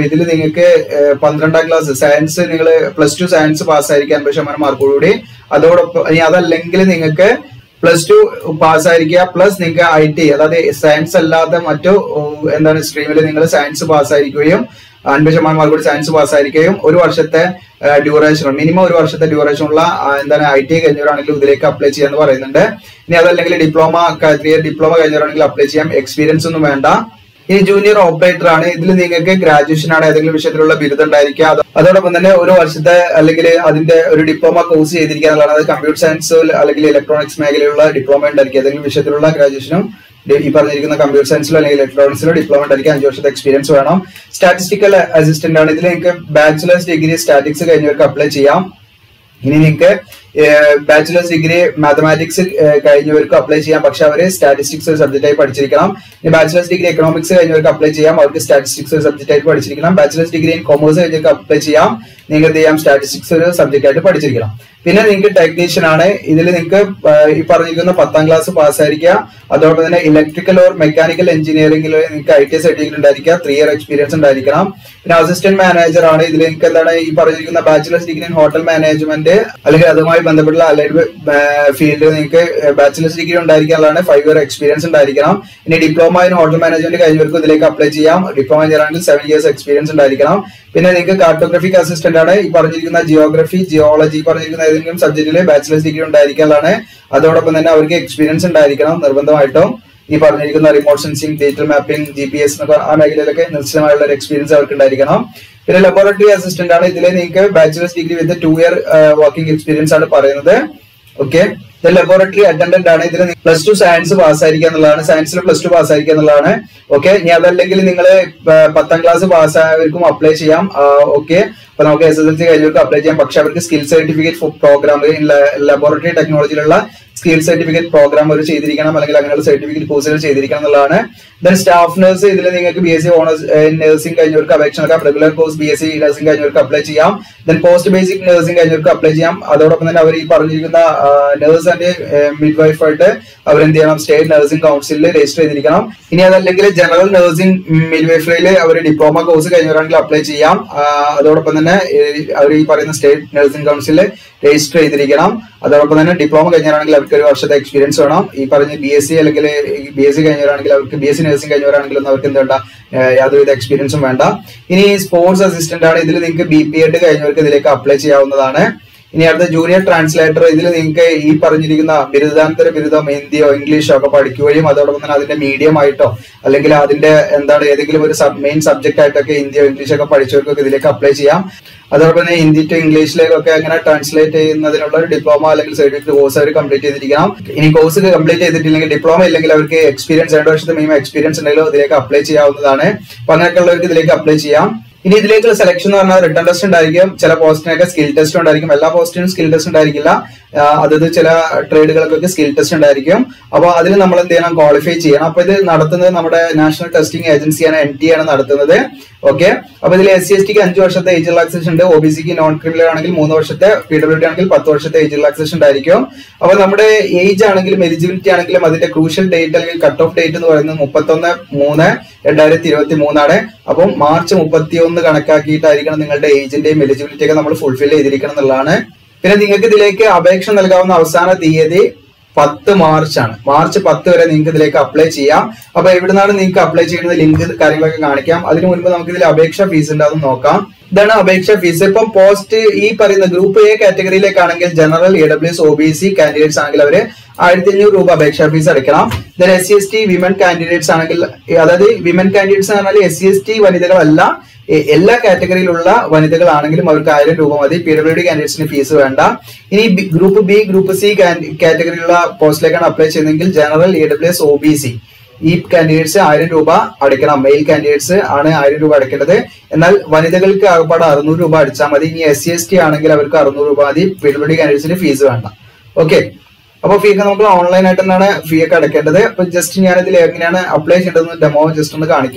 ഇതിൽ നിങ്ങൾക്ക് ഏഹ്, പന്ത്രണ്ടാം ക്ലാസ് സയൻസ് നിങ്ങൾ പ്ലസ് ടു സയൻസ് പാസ്സായിരിക്കാൻ അൻപത് ശതമാനം മാർക്കോടുകൂടി അതോടൊപ്പം ഇനി അതല്ലെങ്കിൽ നിങ്ങൾക്ക് പ്ലസ് ടു പാസ്സായിരിക്കുക പ്ലസ് നിങ്ങൾക്ക് ഐ ടി അതായത് സയൻസ് അല്ലാത്ത മറ്റു ഉം, എന്താണ് സ്ട്രീമിൽ നിങ്ങൾ സയൻസ് പാസ്സായിരിക്കുകയും അൻപത് ശതമാനം മാർക്ക് കൂടി സയൻസ് പാസ്സായിരിക്കുകയും ഒരു വർഷത്തെ ഡ്യൂറേഷൻ മിനിമം ഒരു വർഷത്തെ ഡ്യൂറേഷൻ ഉള്ള ആ, എന്താണ് ഐ ടി കഴിഞ്ഞവരാണെങ്കിലും ഇതിലേക്ക് അപ്ലൈ ചെയ്യാന്ന് പറയുന്നുണ്ട് ഇനി അതല്ലെങ്കിൽ ഡിപ്ലോമ ത്രീ ഇയർ ഡിപ്ലോമ കഴിഞ്ഞവരാണെങ്കിൽ അപ്ലൈ ചെയ്യാം എക്സ്പീരിയൻസ് ഒന്നും വേണ്ട ഇനി ജൂനിയർ ഓപ്പറേറ്റർ ആണ് ഇതിൽ നിങ്ങൾക്ക് ഗ്രാജുവേഷൻ ആണ് ഏതെങ്കിലും വിഷയത്തിലുള്ള ബിരുദം ഉണ്ടായിരിക്കുക അത് അതോടൊപ്പം തന്നെ ഒരു വർഷത്തെ അല്ലെങ്കിൽ അതിന്റെ ഒരു ഡിപ്ലോമ കോഴ്സ് ചെയ്തിരിക്കുക എന്നുള്ളതാണ് അത് കമ്പ്യൂട്ടർ സയൻസ് അല്ലെങ്കിൽ ഇലക്ട്രോണിക്സ് മേഖലയിലുള്ള ഡിപ്ലോമ ഉണ്ടായിരിക്കുക ഏതെങ്കിലും വിഷയത്തിലുള്ള ഗ്രാജുവേഷനും ഡി- ഈ പറഞ്ഞിരിക്കുന്ന കമ്പ്യൂട്ടർ സയൻസിലോ അല്ലെങ്കിൽ ഇലക്ട്രോണിക്സിലോ ഡിപ്ലോമ ഉണ്ടായിരിക്കും അഞ്ച് വർഷത്തെ എക്സ്പീരിയൻസ് വേണം സ്റ്റാറ്റിസ്റ്റിക്കൽ അസിസ്റ്റന്റ് ആണ് ഇതിൽ നിങ്ങൾക്ക് ബാച്ചിലേഴ്സ് ഡിഗ്രി സ്റ്റാറ്റിക്സ് കഴിഞ്ഞവർക്ക് അപ്ലൈ ചെയ്യാം ഇനി നിങ്ങൾക്ക് ബാച്ചിലേഴ്സ് ഡിഗ്രി മാത്തമാറ്റിക്സ് കഴിഞ്ഞവർക്ക് അപ്ലൈ ചെയ്യാം പക്ഷെ അവര് സ്റ്റാറ്റിസ്റ്റിക്സ് ഒരു സബ്ജക്റ്റ് ആയി പഠിച്ചിരിക്കണം ഇനി ബാച്ചിലേഴ്സ് ഡിഗ്രി എക്കണോമിക്സ് കഴിഞ്ഞവർക്ക് അപ്ലൈ ചെയ്യാം അവർക്ക് സ്റ്റാറ്റിസ്റ്റിക്സ് ഒരു സബ്ജക്റ്റ് ആയിട്ട് പഠിച്ചിരിക്കണം ബാച്ചിലേഴ്സ് ഡിഗ്രി ഇൻ കൊമേഴ്സ് കഴിഞ്ഞവർക്ക് അപ്ലൈ ചെയ്യാം നിങ്ങൾക്ക് എന്ത് ചെയ്യാം സ്റ്റാറ്റിസ്റ്റിക്സ് ഒരു സബ്ജക്റ്റ് ആയിട്ട് പഠിച്ചിരിക്കണം പിന്നെ നിങ്ങൾക്ക് ടെക്നീഷ്യൻ ആണ് ഇതിൽ നിങ്ങൾക്ക് ഈ പറഞ്ഞിരിക്കുന്ന പത്താം ക്ലാസ് പാസ്സായിരിക്കുക അതോടൊപ്പം തന്നെ ഇലക്ട്രിക്കൽ ഓർ മെക്കാനിക്കൽ എഞ്ചിനീയറിംഗിൽ നിങ്ങൾക്ക് ഐ ടി സർട്ടിഫിക്കറ്റ് ഉണ്ടായിരിക്കുക ത്രീ ഇയർ എക്സ്പീരിയൻസ് ഉണ്ടായിരിക്കണം പിന്നെ അസിസ്റ്റന്റ് മാനേജർ ആണ് ഇതിൽ നിങ്ങൾക്ക് എന്താണ് ഈ പറഞ്ഞിരിക്കുന്ന bachelor's degree in hotel management അല്ലെങ്കിൽ അതുമായി ബന്ധപ്പെട്ടുള്ള അലൈഡ് ഫീൽഡ് നിങ്ങൾക്ക് ബാച്ചിലേഴ്സ് ഡിഗ്രി ഉണ്ടായിരിക്കാനുള്ളതാണ് ഫൈവ് ഇയർ എക്സ്പീരിയൻസ് ഉണ്ടായിരിക്കണം ഇനി ഡിപ്ലോമ ഇൻ ഹോട്ടൽ മാനേജ്മെന്റ് കഴിഞ്ഞവർക്ക് ഇതിലേക്ക് അപ്ലൈ ചെയ്യാം ഡിപ്ലോമ ചെയ്യണമെങ്കിൽ സെവൻ ഇയേഴ്സ് എക്സ്പീരിയൻസ് ഉണ്ടായിരിക്കണം പിന്നെ നിങ്ങൾക്ക് കാർട്ടോഗ്രഫിക് അസിസ്റ്റന്റ് ആണ് ഈ പറഞ്ഞിരിക്കുന്ന ജിയോഗ്രഫി ജിയോളജി പറഞ്ഞിരിക്കുന്ന ഏതെങ്കിലും സബ്ജക്റ്റിൽ ബാച്ചിലേഴ്സ് ഡിഗ്രി ഉണ്ടായിരിക്കാനുള്ളതാണ് അതോടൊപ്പം തന്നെ അവർക്ക് എക്സ്പീരിയൻസ് ഉണ്ടായിരിക്കണം നിർബന്ധമായിട്ടും ഈ പറഞ്ഞിരിക്കുന്ന remote sensing digital mapping G P S എന്നൊക്കെ ആ മേഖലയിലൊക്കെ നിശ്ചയമായുള്ള ഒരു എക്സ്പീരിയൻസ് അവർക്ക് ഉണ്ടായിരിക്കണം പിന്നെ ലബോറട്ടറി അസിസ്റ്റന്റ് ആണ് ഇതിൽ നിങ്ങൾക്ക് bachelor's degree with two year working experience ആണ് പറയുന്നത് ഓക്കെ ലബോറട്ടറി അറ്റൻഡന്റ് ആണ് ഇതിൽ പ്ലസ് ടു സയൻസ് പാസ്സായിരിക്കുക എന്നുള്ളതാണ് സയൻസിൽ പ്ലസ് ടു പാസ്സായിരിക്കുക എന്നുള്ളതാണ് ഓക്കെ ഇനി അതല്ലെങ്കിൽ നിങ്ങൾ പത്താം ക്ലാസ് പാസ്സായവർക്കും അപ്ലൈ ചെയ്യാം ഓക്കെ അപ്പൊ നമുക്ക് എസ് എസ് എൽ സി കഴിഞ്ഞവർക്ക് അപ്ലൈ ചെയ്യാം പക്ഷെ അവർക്ക് സ്കിൽ സർട്ടിഫിക്കറ്റ് പ്രോഗ്രാം ലബോറട്ടറി ടെക്നോളജിയിലുള്ള സ്കിൽ സർട്ടിഫിക്കറ്റ് പ്രോഗ്രാം ഒരു ചെയ്തിരിക്കണം അല്ലെങ്കിൽ അങ്ങനെയുള്ള സർട്ടിഫിക്കറ്റ് കോഴ്സുകൾ ചെയ്തിരിക്കണം എന്നുള്ളതാണ് ദെൻ സ്റ്റാഫ് നഴ്സ് ഇതിൽ നിങ്ങൾക്ക് B S C honours nursing കഴിഞ്ഞവർക്ക് അപേക്ഷ നൽകാം regular course B S C nursing കഴിഞ്ഞവർക്ക് അപ്ലൈ ചെയ്യാം ദെൻ പോസ്റ്റ് ബേസിക് നഴ്സിംഗ് കഴിഞ്ഞവർക്ക് അപ്ലൈ ചെയ്യാം അതോടൊപ്പം തന്നെ അവർ ഈ പറഞ്ഞിരിക്കുന്ന നഴ്സ് ആൻഡ് മിഡ് വൈഫ് ആയിട്ട് അവരെന്ത് ചെയ്യണം സ്റ്റേറ്റ് നഴ്സിംഗ് കൗൺസിലിൽ രജിസ്റ്റർ ചെയ്തിരിക്കണം ഇനി അതല്ലെങ്കിൽ ജനറൽ നഴ്സിംഗ് മിഡ് വൈഫറിൽ അവർ ഡിപ്ലോമ കോഴ്സ് കഴിഞ്ഞവരാണെങ്കിൽ അപ്ലൈ ചെയ്യാം ആ, അതോടൊപ്പം തന്നെ അവർ ഈ പറയുന്ന സ്റ്റേറ്റ് നഴ്സിംഗ് കൗൺസിലിൽ രജിസ്റ്റർ ചെയ്തിരിക്കണം അതോടൊപ്പം തന്നെ ഡിപ്ലോമ കഴിഞ്ഞവരാണെങ്കിൽ അവർക്ക് ഒരു വർഷത്തെ എക്സ്പീരിയൻസ് വേണം ഈ പറഞ്ഞ ബി എസ് സി അല്ലെങ്കിൽ ബി എസ് സി കഴിഞ്ഞവരാണെങ്കിൽ അവർക്ക് ബി എസ് സി നഴ്സിംഗ് കഴിഞ്ഞവരാണെങ്കിലും അവർക്ക് എന്ത് വേണ്ട ഏഹ് യാതൊരുവിധ എക്സ്പീരിയൻസും വേണ്ട ഇനി സ്പോർട്സ് അസിസ്റ്റന്റ് ആണ് ഇതിൽ നിങ്ങൾക്ക് ബി പി എഡ് കഴിഞ്ഞവർക്ക് ഇതിലേക്ക് അപ്ലൈ ചെയ്യാവുന്നതാണ് ഇനി അടുത്ത ജൂനിയർ ട്രാൻസ്ലേറ്റർ ഇതിൽ നിങ്ങൾക്ക് ഈ പറഞ്ഞിരിക്കുന്ന ബിരുദാനന്തര ബിരുദം ഹിന്ദിയോ ഇംഗ്ലീഷോ ഒക്കെ പഠിക്കുകയും അതോടൊപ്പം തന്നെ അതിന്റെ മീഡിയം ആയിട്ടോ അല്ലെങ്കിൽ അതിന്റെ എന്താണ് ഏതെങ്കിലും ഒരു മെയിൻ സബ്ജക്ട് ആയിട്ടൊക്കെ ഹിന്ദിയോ ഇംഗ്ലീഷോ ഒക്കെ പഠിച്ചവർക്കൊക്കെ ഇതിലേക്ക് അപ്ലൈ ചെയ്യാം അതോടൊപ്പം തന്നെ ഹിന്ദി ടു ഇംഗ്ലീഷിലേക്കൊക്കെ അങ്ങനെ ട്രാൻസ്ലേറ്റ് ചെയ്യുന്നതിനുള്ള ഒരു ഡിപ്ലോമ അല്ലെങ്കിൽ സർട്ടിഫിക്കറ്റ് കോഴ്സ് അവർ കംപ്ലീറ്റ് ചെയ്തിരിക്കണം ഇനി കോഴ്സ് കംപ്ലീറ്റ് ചെയ്തിട്ടില്ലെങ്കിൽ ഡിപ്ലോമ ഇല്ലെങ്കിൽ അവർക്ക് എക്സ്പീരിയൻസ് രണ്ട് വർഷത്തെ മിനിമം എക്സ്പീരിയൻസ് ഉണ്ടെങ്കിലും ഇതിലേക്ക് അപ്ലൈ ചെയ്യാവുന്നതാണ് അപ്പൊ അങ്ങനെയൊക്കെ ഉള്ളവർക്ക് ഇതിലേക്ക് അപ്ലൈ ചെയ്യാം ഇനി ഇതിലേക്കുള്ള സെലക്ഷൻ എന്ന് പറഞ്ഞാൽ റിട്ടേൺ ടെസ്റ്റ് ഉണ്ടായിരിക്കും ചില പോസ്റ്റിനൊക്കെ സ്കിൽ ടെസ്റ്റ് ഉണ്ടായിരിക്കും എല്ലാ പോസ്റ്റിനും സ്കിൽ ടെസ്റ്റ് ഉണ്ടായിരിക്കില്ല ആ, അതത് ചില ട്രേഡുകൾക്കൊക്കെ സ്കിൽ ടെസ്റ്റ് ഉണ്ടായിരിക്കും അപ്പോൾ അതിൽ നമ്മൾ എന്ത് ചെയ്യണം ക്വാളിഫൈ ചെയ്യണം അപ്പൊ ഇത് നടത്തുന്നത് നമ്മുടെ നാഷണൽ ടെസ്റ്റിംഗ് ഏജൻസിയാണ് എൻ ടി ആണ് നടത്തുന്നത് ഓക്കെ അപ്പൊ ഇതിൽ എസ് സി എസ് ടിക്ക് അഞ്ച് വർഷത്തെ ഏജ് റിലാക്സേഷൻ ഉണ്ട് ഒ ബി സിക്ക് നോൺ ക്രിമിനൽ ആണെങ്കിൽ മൂന്ന് വർഷത്തെ പി ഡബ്ല്യു ഡി ആണെങ്കിൽ പത്ത് വർഷത്തെ ഏജ് റിലാക്സേഷൻ ഉണ്ടായിരിക്കും അപ്പൊ നമ്മുടെ ഏജ് ആണെങ്കിലും എലിജിബിലിറ്റി ആണെങ്കിലും അതിന്റെ ക്രൂഷ്യൽ ഡേറ്റ് അല്ലെങ്കിൽ കട്ട് ഓഫ് ഡേറ്റ് എന്ന് പറയുന്നത് മുപ്പത്തൊന്ന് മൂന്ന് രണ്ടായിരത്തി ഇരുപത്തി മൂന്നാണ് അപ്പം മാർച്ച് മുപ്പത്തി ഒന്ന് കണക്കാക്കിയിട്ടായിരിക്കണം നിങ്ങളുടെ ഏജിന്റെയും എലിജിബിലിറ്റി ഒക്കെ നമ്മൾ ഫുൾഫിൽ ചെയ്തിരിക്കണം എന്നുള്ളതാണ് പിന്നെ നിങ്ങൾക്ക് ഇതിലേക്ക് അപേക്ഷ നൽകാവുന്ന അവസാന തീയതി പത്ത് മാർച്ച് ആണ് മാർച്ച് പത്ത് വരെ നിങ്ങൾക്ക് ഇതിലേക്ക് അപ്ലൈ ചെയ്യാം അപ്പൊ എവിടുന്നാണ് നിങ്ങൾക്ക് അപ്ലൈ ചെയ്യുന്നത് ലിങ്ക് കാര്യങ്ങളൊക്കെ കാണിക്കാം അതിനു മുൻപ് നമുക്ക് ഇതിൽ അപേക്ഷ ഫീസ് ഉണ്ട് അത് നോക്കാം ഇതാണ് അപേക്ഷ ഫീസ് ഇപ്പം പോസ്റ്റ് ഈ പറയുന്ന ഗ്രൂപ്പ് എ കാറ്റഗറിയിലേക്കാണെങ്കിൽ general E W S O B C candidates ആണെങ്കിൽ അവര് ആയിരത്തി അഞ്ഞൂറ് രൂപ അപേക്ഷാ ഫീസ് അടയ്ക്കണം then S C S T women candidates ആണെങ്കിൽ അതായത് വിമൻ കാൻഡിഡേറ്റ്സ് എന്ന് പറഞ്ഞാൽ എസ് സി എസ് ടി വനിതകളല്ല എ- എല്ലാ കാറ്റഗറിയിലുള്ള വനിതകളാണെങ്കിലും അവർക്ക് ആയിരം രൂപ മതി പി ഡബ്ല്യു ഡി കാൻഡിഡേറ്റ്സിന് ഫീസ് വേണ്ട ഇനി ബി- ഗ്രൂപ്പ് ബി ഗ്രൂപ്പ് സി കാറ്റഗറിയിലുള്ള പോസ്റ്റിലേക്കാണ് അപ്ലൈ ചെയ്യുന്നതെങ്കിൽ general E W S O B C ഈ കാൻഡിഡേറ്റ്സ് ആയിരം രൂപ അടയ്ക്കണം മെയിൽ കാൻഡിഡേറ്റ്സ് ആണ് ആയിരം രൂപ അടയ്ക്കേണ്ടത് എന്നാൽ വനിതകൾക്ക് ആകപ്പാട് അറുന്നൂറ് രൂപ അടിച്ചാൽ മതി ഇനി എസ് സി എസ് ടി ആണെങ്കിൽ അവർക്ക് അറുന്നൂറ് രൂപ മതി പി ഡബ്ല്യു ഡി കാൻഡിഡേറ്റ്സിന് ഫീസ് വേണ്ട ഓക്കെ അപ്പൊ ഫീ ഒക്കെ നമുക്ക് ഓൺലൈൻ ആയിട്ട് തന്നെയാണ് ഫീ ഒക്കെ അടയ്ക്കേണ്ടത് അപ്പൊ ജസ്റ്റ് ഞാൻ ഇതിൽ എങ്ങനെയാണ് അപ്ലൈ ചെയ്യേണ്ടതെന്ന് ഡെമോ ജസ്റ്റ് ഒന്ന് കാണിക്കാം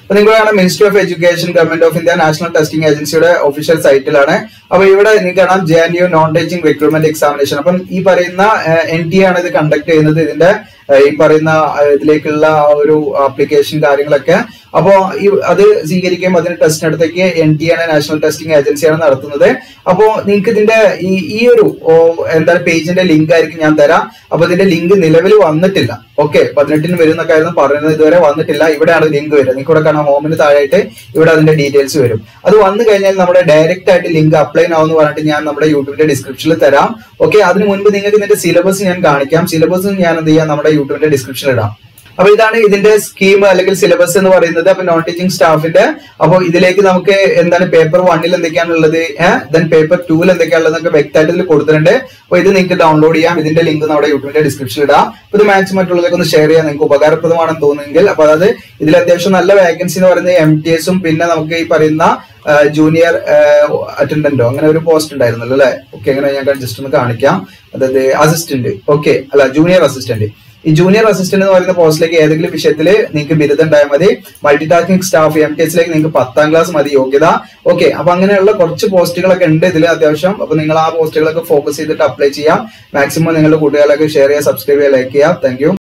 അപ്പൊ നിങ്ങൾ കാണാം ministry of education government of India national testing ഏജൻസിയുടെ ഒഫീഷ്യൽ സൈറ്റിലാണ് അപ്പൊ ഇവിടെ നിങ്ങൾക്ക് കാണാം J N U non teaching recruitment examination അപ്പം ഈ പറയുന്ന എൻ ടി ആണ് ഇത് കണ്ടക്ട് ചെയ്യുന്നത് ഇതിന്റെ ഏഹ്, ഈ പറയുന്ന ഏഹ്, ഇതിലേക്കുള്ള ആ ഒരു ആപ്ലിക്കേഷൻ കാര്യങ്ങളൊക്കെ അപ്പോ ഈ അത് സ്വീകരിക്കുകയും അതിന് ടെസ്റ്റിനടുത്തേക്ക് എൻ ടി ആണ് നാഷണൽ ടെസ്റ്റിംഗ് ഏജൻസിയാണ് നടത്തുന്നത് അപ്പോ നിങ്ങൾക്ക് ഇതിന്റെ ഈ ഈ ഒരു ഓ, എന്താണ് പേജിന്റെ ലിങ്ക് ആയിരിക്കും ഞാൻ തരാം അപ്പൊ ഇതിന്റെ ലിങ്ക് നിലവിൽ വന്നിട്ടില്ല ഓക്കെ പതിനെട്ടിന് വരുന്നൊക്കെയായിരുന്നു പറയുന്നത് ഇതുവരെ വന്നിട്ടില്ല ഇവിടെയാണ് ലിങ്ക് വരിക നിങ്ങൾക്ക് ഇവിടെ കാണാം ഹോമിന് താഴെയായിട്ട് ഇവിടെ അതിന്റെ ഡീറ്റെയിൽസ് വരും അത് വന്നു കഴിഞ്ഞാൽ നമ്മുടെ ഡയറക്റ്റ് ആയിട്ട് ലിങ്ക് അപ്ലൈ ആവുമെന്ന് പറഞ്ഞിട്ട് ഞാൻ നമ്മുടെ യൂട്യൂബിന്റെ ഡിസ്ക്രിപ്ഷനിൽ തരാം ഓക്കെ അതിന് മുൻപ് നിങ്ങൾക്ക് ഇതിന്റെ സിലബസ് ഞാൻ കാണിക്കാം സിലബസ് ഞാൻ എന്ത് ചെയ്യാം നമ്മുടെ യൂട്യൂബിന്റെ ഡിസ്ക്രിപ്ഷനിൽ ഇടാം അപ്പൊ ഇതാണ് ഇതിന്റെ സ്കീം അല്ലെങ്കിൽ സിലബസ് എന്ന് പറയുന്നത് അപ്പൊ നോൺ ടീച്ചിങ് സ്റ്റാഫിന്റെ അപ്പൊ ഇതിലേക്ക് നമുക്ക് എന്താണ് പേപ്പർ വണ്ണിൽ എന്തൊക്കെയാണുള്ളത് ദെൻ പേപ്പർ ടൂവിൽ എന്തൊക്കെയാണുള്ളതൊക്കെ വ്യക്തമായിട്ട് ഇതിൽ കൊടുത്തിട്ടുണ്ട് അപ്പൊ ഇത് നിങ്ങൾക്ക് ഡൗൺലോഡ് ചെയ്യാം ഇതിന്റെ ലിങ്ക് നമ്മുടെ യൂട്യൂബിന്റെ ഡിസ്ക്രിപ്ഷനിൽ ഇടാം അപ്പൊ ഇത് മാച്ച് മറ്റുള്ളതൊക്കെ ഒന്ന് ഷെയർ ചെയ്യാൻ നിങ്ങൾക്ക് ഉപകാരപ്രദമാണെന്ന് തോന്നുമെങ്കിൽ അപ്പൊ അതായത് ഇതിൽ അത്യാവശ്യം നല്ല വേക്കൻസി എന്ന് പറയുന്നത് എം ടി എസും പിന്നെ നമുക്ക് ഈ പറയുന്ന ജൂനിയർ അറ്റൻഡന്റോ അങ്ങനെ ഒരു പോസ്റ്റ് ഉണ്ടായിരുന്നല്ലോ അല്ലെ ഓക്കെ അങ്ങനെ ഞാൻ ജസ്റ്റ് ഒന്ന് കാണിക്കാം അതായത് അസിസ്റ്റന്റ് ഓക്കെ അല്ല ജൂനിയർ അസിസ്റ്റന്റ് ഈ ജൂനിയർ അസിസ്റ്റന്റ് എന്ന് പറയുന്ന പോസ്റ്റിലേക്ക് ഏതെങ്കിലും വിഷയത്തിൽ നിങ്ങൾക്ക് ബിരുദം ഉണ്ടായാൽ മതി multi tasking staff M T എസിലേക്ക് നിങ്ങൾക്ക് പത്താം ക്ലാസ് മതി യോഗ്യത ഓക്കെ അപ്പൊ അങ്ങനെയുള്ള കുറച്ച് പോസ്റ്റുകളൊക്കെ ഉണ്ട് ഇതിൽ അത്യാവശ്യം അപ്പൊ നിങ്ങൾ ആ പോസ്റ്റുകളൊക്കെ ഫോക്കസ് ചെയ്തിട്ട് അപ്ലൈ ചെയ്യാം മാക്സിമം നിങ്ങളുടെ കൂട്ടുകാരിലൊക്കെ ഷെയർ ചെയ്യുക സബ്സ്ക്രൈബ് ചെയ്യുക ലൈക്ക് ചെയ്യുക താങ്ക്